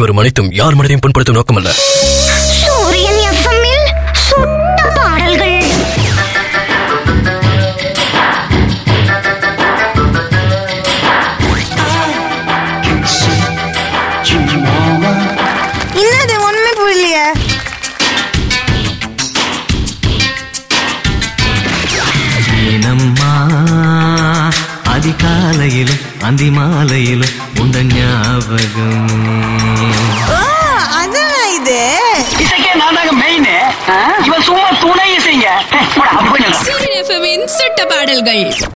வரும் அனைத்தும் யார் மனதையும் புண்படுத்தும் நோக்கமல்ல சூரியன் எஃப்எம்மில் சுட்ட பாடல்கள் என்னது ஒண்ணுமே புரியலையே ஏனம்மா அதிகாலையிலும் அந்தி மாலையிலும் உண்ட ஞாபகமே ஓ அதான் இது இசைக்கே நான் தாங்க மெயின் இவன் சும்மா துணை இசைங்க போடா, அப்படி இல்ல. சூரியன் எஃப்எம்மின் சுட்ட பாடல்கள்